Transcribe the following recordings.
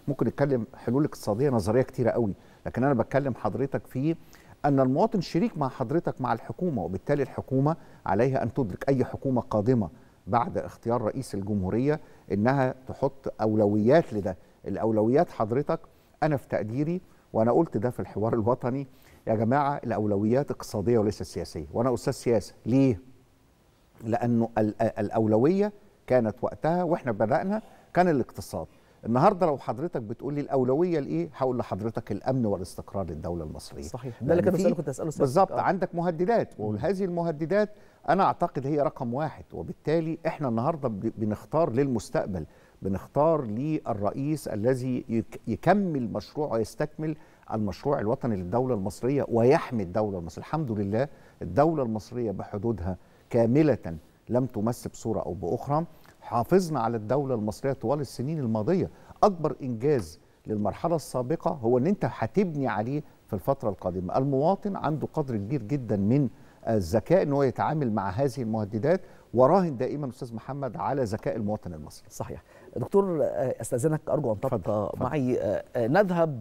ممكن نتكلم حلول اقتصاديه نظريه كتيره قوي لكن انا بتكلم حضرتك في ان المواطن شريك مع حضرتك مع الحكومه وبالتالي الحكومه عليها ان تدرك اي حكومه قادمه بعد اختيار رئيس الجمهوريه انها تحط اولويات لده الاولويات حضرتك انا في تقديري وانا قلت ده في الحوار الوطني يا جماعه الاولويات اقتصاديه وليست سياسيه وانا استاذ سياسه ليه لانه ال- الاولويه كانت وقتها واحنا بدانا كان الاقتصاد النهارده لو حضرتك بتقول لي الاولويه لايه هقول لحضرتك الامن والاستقرار للدوله المصريه صحيح ده اللي لأن كان في- السؤال كنت اساله سيادتك. بالظبط آه. عندك مهددات وهذه المهددات انا اعتقد هي رقم واحد وبالتالي احنا النهارده ب- بنختار للمستقبل بنختار للرئيس الذي يك- يكمل مشروع ويستكمل المشروع الوطني للدوله المصريه ويحمي الدوله المصريه الحمد لله الدوله المصريه بحدودها كامله لم تمس بصوره او باخرى حافظنا على الدوله المصريه طوال السنين الماضيه اكبر انجاز للمرحله السابقه هو ان انت هتبني عليه في الفتره القادمه المواطن عنده قدر كبير جدا من الذكاء ان هو يتعامل مع هذه المهددات وراهن دائما استاذ محمد على ذكاء المواطن المصري صحيح دكتور آه، استاذنك ارجو ان تبقى اتفضل، اتفضل. معي آه، آه، نذهب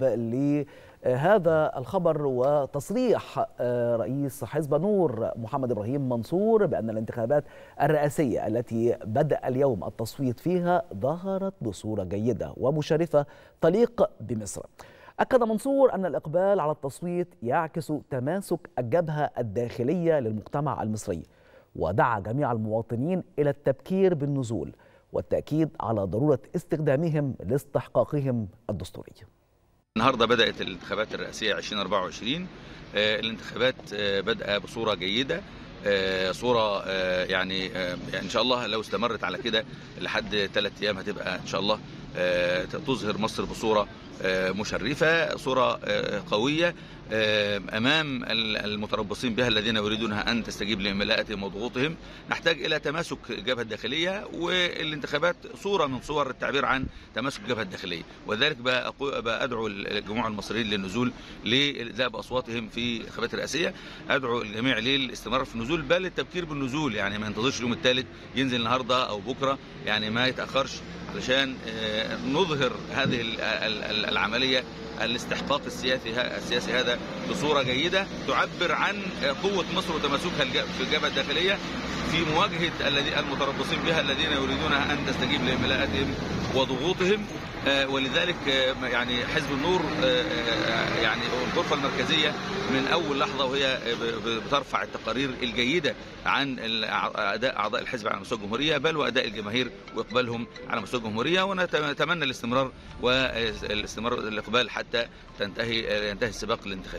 لهذا الخبر وتصريح آه، رئيس حزب نور محمد ابراهيم منصور بان الانتخابات الرئاسيه التي بدا اليوم التصويت فيها ظهرت بصوره جيده ومشرفه تليق بمصر أكد منصور أن الإقبال على التصويت يعكس تماسك الجبهة الداخلية للمجتمع المصري ودعا جميع المواطنين إلى التبكير بالنزول والتأكيد على ضرورة استخدامهم لاستحقاقهم الدستوري النهارده بدات الانتخابات الرئاسيه 2024 آه، الانتخابات آه، بادئه بصوره جيده آه، صوره آه، يعني آه، يعني ان شاء الله لو استمرت على كده لحد ثلاث ايام هتبقى ان شاء الله آه، تظهر مصر بصوره آه، مشرفه صوره آه، قويه آه، امام ال- المتربصين بها الذين يريدونها ان تستجيب لملاءتهم وضغوطهم نحتاج الى تماسك الجبهه الداخليه والانتخابات صوره من صور التعبير عن تماسك الجبهه الداخليه وذلك بقى أقو- بقى ادعو الجموع المصريين للنزول لذهاب اصواتهم في الانتخابات الرئاسيه ادعو الجميع للاستمرار في النزول بل التبكير بالنزول يعني ما ينتظرش اليوم الثالث ينزل النهارده او بكره يعني ما يتاخرش علشان آه، نظهر هذه ال- ال- ال- العمليه الاستحقاق السياسي ه- السياسي هذا بصوره جيده تعبر عن آه، قوه مصر وتماسكها الج- في الجبهه الداخليه في مواجهه الذي المتربصين بها الذين يريدونها ان تستجيب لملاءتهم وضغوطهم آه، ولذلك آه، يعني حزب النور آه، آه، يعني الغرفه المركزيه من اول لحظه وهي ب- ب- بترفع التقارير الجيده عن ال- اداء اعضاء الحزب على مستوى الجمهوريه بل واداء الجماهير واقبالهم على مستوى الجمهوريه ونتمنى الاستمرار والاستمرار الاقبال حتى تنتهي ينتهي السباق الانتخابي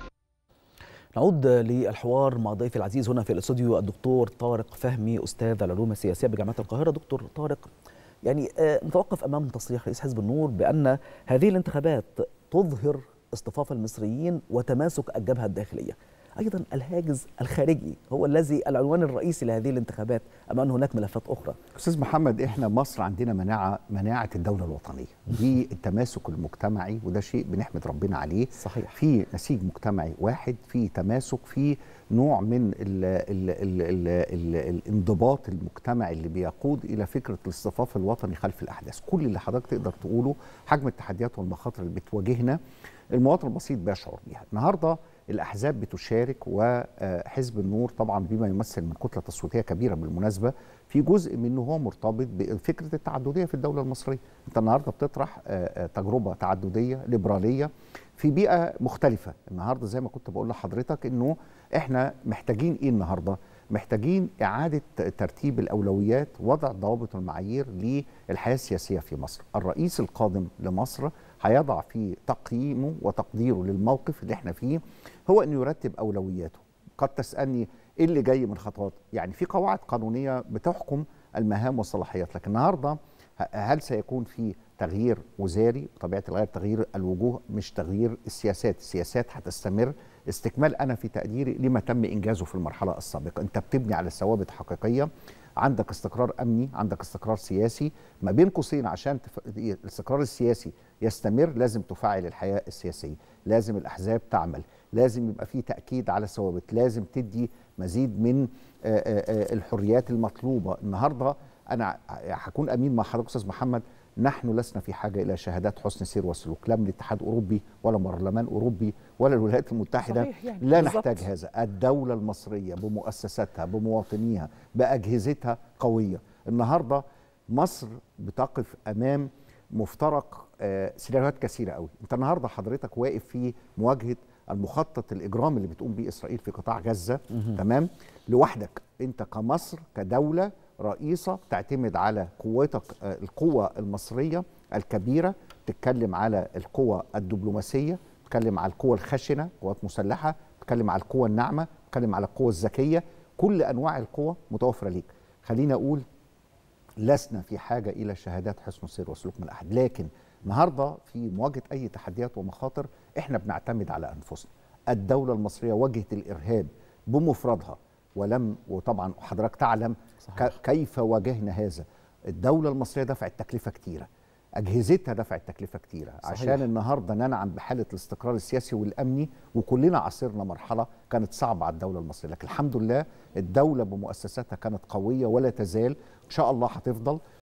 نعود للحوار مع ضيفي العزيز هنا في الاستوديو الدكتور طارق فهمي استاذ العلوم السياسيه بجامعه القاهره دكتور طارق يعني آه، نتوقف امام تصريح رئيس حزب النور بان هذه الانتخابات تظهر اصطفاف المصريين وتماسك الجبهه الداخليه ايضا الهاجس الخارجي هو الذي العنوان الرئيسي لهذه الانتخابات ام ان هناك ملفات اخرى استاذ محمد احنا مصر عندنا مناعه مناعه الدوله الوطنيه دي التماسك المجتمعي وده شيء بنحمد ربنا عليه صحيح. في نسيج مجتمعي واحد في تماسك في نوع من ال ال ال ال ال الانضباط المجتمعي اللي بيقود الى فكره الاصطفاف الوطني خلف الاحداث كل اللي حضرتك تقدر تقوله حجم التحديات والمخاطر اللي بتواجهنا المواطن البسيط بيشعر بيها النهارده الاحزاب بتشارك وحزب النور طبعا بما يمثل من كتله تصويتيه كبيره بالمناسبه في جزء منه هو مرتبط بفكره التعدديه في الدوله المصريه انت النهارده بتطرح آه، آه، تجربه تعدديه ليبراليه في بيئه مختلفه النهارده زي ما كنت بقول لحضرتك انه احنا محتاجين ايه النهارده محتاجين اعاده ترتيب الاولويات وضع ضوابط المعايير للحياه السياسيه في مصر الرئيس القادم لمصر هيضع في تقييمه وتقديره للموقف اللي احنا فيه هو انه يرتب اولوياته قد تسالني ايه اللي جاي من خطوات يعني في قواعد قانونيه بتحكم المهام والصلاحيات لكن النهارده ه- هل سيكون في تغيير وزاري بطبيعه الغير تغيير الوجوه مش تغيير السياسات السياسات هتستمر استكمال انا في تقديري لما تم انجازه في المرحله السابقه انت بتبني على ثوابت حقيقيه عندك استقرار امني عندك استقرار سياسي ما بين قوسين عشان تف... الاستقرار السياسي يستمر لازم تفعل الحياه السياسيه لازم الاحزاب تعمل لازم يبقى في تاكيد على ثوابت لازم تدي مزيد من آه، آه، آه، الحريات المطلوبه النهارده انا هكون امين مع حضرتك استاذ محمد نحن لسنا في حاجه الى شهادات حسن سير وسلوك لا من الاتحاد الاوروبي ولا برلمان اوروبي ولا الولايات المتحده صحيح يعني، لا بالظبط. نحتاج هذا الدوله المصريه بمؤسساتها بمواطنيها باجهزتها قويه النهارده مصر بتقف امام مفترق آه، سيناريوهات كثيره قوي انت النهارده حضرتك واقف في مواجهه المخطط الاجرامي اللي بتقوم بيه اسرائيل في قطاع غزه تمام لوحدك انت كمصر كدوله رئيسه تعتمد على قوتك آه، القوه المصريه الكبيره تتكلم على القوه الدبلوماسيه تتكلم على القوه الخشنه قوات مسلحه تتكلم على القوه الناعمه تتكلم على القوه الذكيه كل انواع القوه متوفره ليك خليني اقول لسنا في حاجه الى شهادات حسن سير وسلوك من احد لكن النهارده في مواجهه اي تحديات ومخاطر احنا بنعتمد على انفسنا الدوله المصريه واجهت الارهاب بمفردها ولم وطبعا حضرتك تعلم ك- كيف واجهنا هذا الدوله المصريه دفعت تكلفه كتيره اجهزتها دفعت تكلفه كتيره صحيح. عشان النهارده ننعم بحاله الاستقرار السياسي والامني وكلنا عاصرنا مرحله كانت صعبه على الدوله المصريه لكن الحمد لله الدوله بمؤسساتها كانت قويه ولا تزال ان شاء الله هتفضل